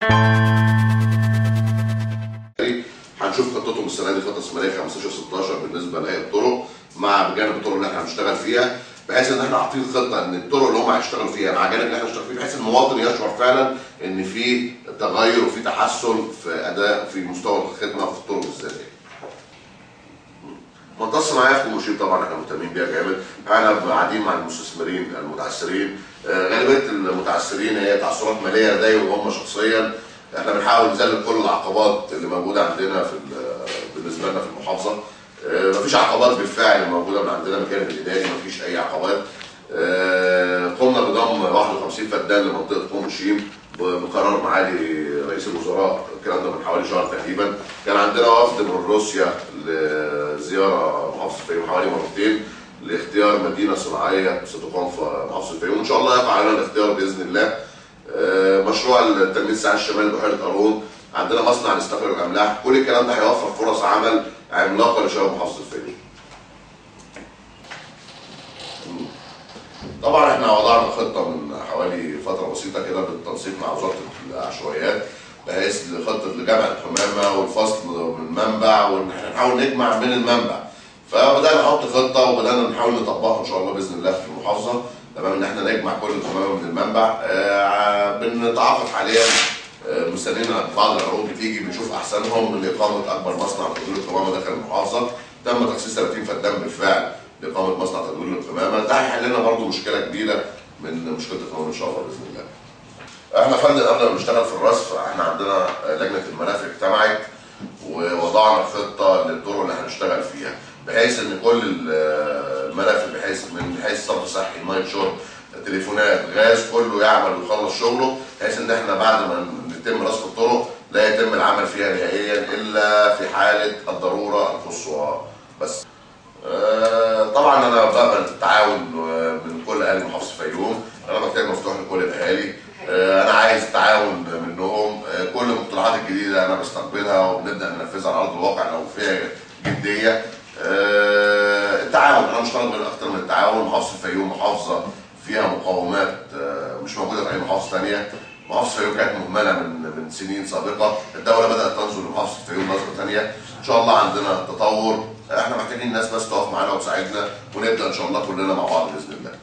هنشوف خطتهم السنه دي خطه استثماريه 15 16 بالنسبه لهيئه الطرق مع بجانب الطرق اللي احنا هنشتغل فيها بحيث ان احنا حاطين خطه ان الطرق اللي هم هيشتغلوا فيها مع جانب اللي احنا هنشتغل فيه بحيث المواطن يشعر فعلا ان في تغير وفي تحسن في اداء في مستوى الخدمه في الطرق بالذات يعني. منطقه الصناعيه في كوموشيب طبعا احنا مهتمين بيها جامد احنا قاعدين مع المستثمرين المتعثرين آه، غالبيه المتعثرين هي تعثرات ماليه لديهم هم شخصيا احنا بنحاول نذلل كل العقبات اللي موجوده عندنا في ال- بالنسبه لنا في المحافظه آه، مفيش عقبات بالفعل موجوده من عندنا من الجانب الاداري مفيش اي عقبات آه، قمنا بضم 51 فدان لمنطقه كوموشيم بقرار معالي رئيس الوزراء الكلام ده من حوالي شهر تقريبا كان عندنا وفد من روسيا لزياره محافظه الفيوم حوالي مرتين لاختيار مدينه صناعيه ستقام في محافظه الفيوم وان شاء الله يقع علينا الاختيار باذن الله آه، مشروع التنميه الساحل الشمالي بحيره قارون عندنا مصنع لاستخراج الاملاح كل الكلام ده هيوفر فرص عمل عملاقه لشباب محافظه الفيوم طبعا احنا وضعنا خطه من حوالي فتره بسيطه كده بالتنسيق مع وزاره العشوائيات بحيث خطه لجمع الحمامه والفصل من المنبع وان احنا نحاول نجمع من المنبع فبدانا نحط خطه وبدانا نحاول نطبقها ان شاء الله باذن الله في المحافظه تمام ان احنا نجمع كل الحمامه من المنبع آه بنتعاقد حاليا آه، مستنيين بعض العروض بتيجي بنشوف احسنهم لاقامه اكبر مصنع لتدوير القمامه داخل المحافظه تم تخصيص 30 فدان بالفعل لاقامه مصنع تدوير القمامه ده هيحل لنا برضه مشكله كبيره من مشكله القمامه ان شاء الله باذن الله. احنا فندم قبل ما نشتغل في الرصف احنا عندنا لجنه المرافق اجتمعت ووضعنا خطه للطرق اللي هنشتغل فيها بحيث ان كل ال- المرافق بحيث من حيث صرف صحي ميه شرب تليفونات غاز كله يعمل ويخلص شغله بحيث ان احنا بعد ما يتم رصف الطرق لا يتم العمل فيها نهائيا الا في حاله الضروره القصوى بس آه، طبعا انا بقبل التعاون آه، من كل اهالي محافظه الفيوم انا مكتب مفتوح لكل الاهالي آه، انا عايز تعاون منهم آه، كل المقترحات الجديده انا بستقبلها وبنبدا ننفذها على ارض الواقع لو فيها جديه آه، التعاون انا مش طالب من اكتر من التعاون محافظه الفيوم محافظه فيها مقومات آه، مش موجوده في اي محافظه ثانيه محافظه الفيوم كانت مهمله من من سنين سابقه الدوله بدات تنظر لمحافظه الفيوم نظره ثانيه ان شاء الله عندنا تطور احنا محتاجين ناس بس تقف معانا وتساعدنا ونبدا ان شاء الله كلنا مع بعض باذن الله